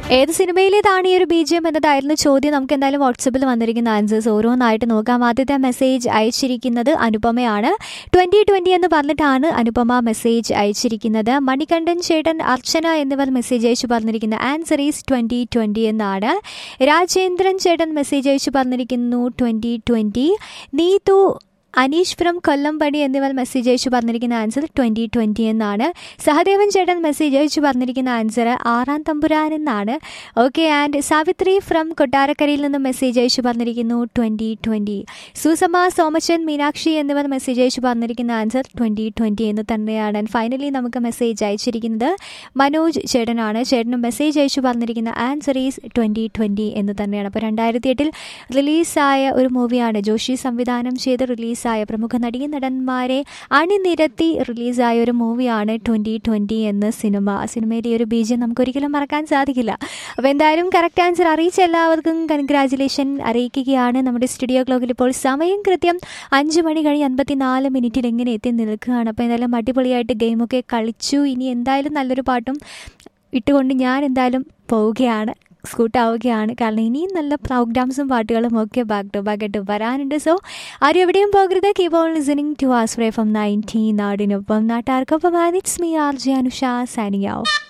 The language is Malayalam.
ഏത് സിനിമയിലേതാണ് ഈ ഒരു ബീജിയം എന്നതായിരുന്നു ചോദ്യം നമുക്ക് എന്തായാലും വാട്സപ്പിൽ വന്നിരിക്കുന്ന ആൻസേഴ്സ് ഓരോന്നായിട്ട് നോക്കാം ആദ്യത്തെ മെസ്സേജ് അയച്ചിരിക്കുന്നത് അനുപമയാണ് ട്വന്റി ട്വന്റി എന്ന് പറഞ്ഞിട്ടാണ് അനുപമ മെസ്സേജ് അയച്ചിരിക്കുന്നത് മണികണ്ഠൻ ചേട്ടൻ അർച്ചന എന്നിവർ മെസ്സേജ് അയച്ചു പറഞ്ഞിരിക്കുന്ന ആൻസർ ഈസ് ട്വന്റി ട്വന്റി എന്നാണ് രാജേന്ദ്രൻ ചേട്ടൻ മെസ്സേജ് അയച്ചു പറഞ്ഞിരിക്കുന്നു twenty twenty Neethu Aneesh from Kollampady എന്നിവർ മെസ്സേജ് അയച്ചു പറഞ്ഞിരിക്കുന്ന ആൻസർ ട്വൻറ്റി ട്വൻറ്റി എന്നാണ് സഹദേവൻ ചേട്ടൻ മെസ്സേജ് അയച്ചു പറഞ്ഞിരിക്കുന്ന ആൻസർ ആറാം തമ്പുരാൻ എന്നാണ് ഓക്കെ ആൻഡ് സാവിത്രി ഫ്രം കൊട്ടാരക്കരയിൽ നിന്നും മെസ്സേജ് അയച്ചു പറഞ്ഞിരിക്കുന്നു ട്വൻറ്റി ട്വൻറ്റി സുസമ സോമച്ചൻ മീനാക്ഷി എന്നിവർ മെസ്സേജ് അയച്ചു പറഞ്ഞിരിക്കുന്ന ആൻസർ ട്വൻറ്റി ട്വൻറ്റി എന്ന് തന്നെയാണ് ആൻഡ് ഫൈനലി നമുക്ക് മെസ്സേജ് അയച്ചിരിക്കുന്നത് മനോജ് ചേട്ടനാണ് ചേട്ടന് മെസ്സേജ് അയച്ചു പറഞ്ഞിരിക്കുന്ന ആൻസർ ഈസ് ട്വൻറ്റി ട്വൻറ്റി എന്ന് തന്നെയാണ് അപ്പോൾ രണ്ടായിരത്തി എട്ടിൽ റിലീസായ ഒരു മൂവിയാണ് ജോഷി സംവിധാനം ചെയ്ത് റിലീസായ പ്രമുഖ നടീ നടന്മാരെ അണിനിരത്തി റിലീസായ ഒരു മൂവിയാണ് ട്വൻറ്റി ട്വൻറ്റി എന്ന സിനിമ ആ സിനിമയിലെ ഈ ഒരു ബീജം നമുക്കൊരിക്കലും മറക്കാൻ സാധിക്കില്ല അപ്പോൾ എന്തായാലും കറക്റ്റ് ആൻസർ അറിയിച്ച എല്ലാവർക്കും കൺഗ്രാജുലേഷൻ അറിയിക്കുകയാണ് നമ്മുടെ സ്റ്റുഡിയോ ക്ലോക്കിൽ ഇപ്പോൾ സമയം കൃത്യം അഞ്ച് മണി കഴിഞ്ഞ് അൻപത്തിനാല് മിനിറ്റിൽ എങ്ങനെ എത്തി നിൽക്കുകയാണ് അപ്പോൾ എന്തായാലും അടിപൊളിയായിട്ട് ഗെയിമൊക്കെ കളിച്ചു ഇനി എന്തായാലും നല്ലൊരു പാട്ടും ഇട്ടുകൊണ്ട് ഞാൻ എന്തായാലും പോവുകയാണ് സ്കൂട്ടാവുകയാണ് കാരണം ഇനിയും നല്ല പ്രോഗ്രാംസും പാട്ടുകളും ഒക്കെ ബാക്ക് ടു ബാക്ക് ആയിട്ട് വരാനുണ്ട് സോ ആരും എവിടെയും പോകരുത് keep on listening to Asprey from nineteen നാടിനൊപ്പം നാട്ടാർക്കൊപ്പം it's me R J Anusha സാനിയാവും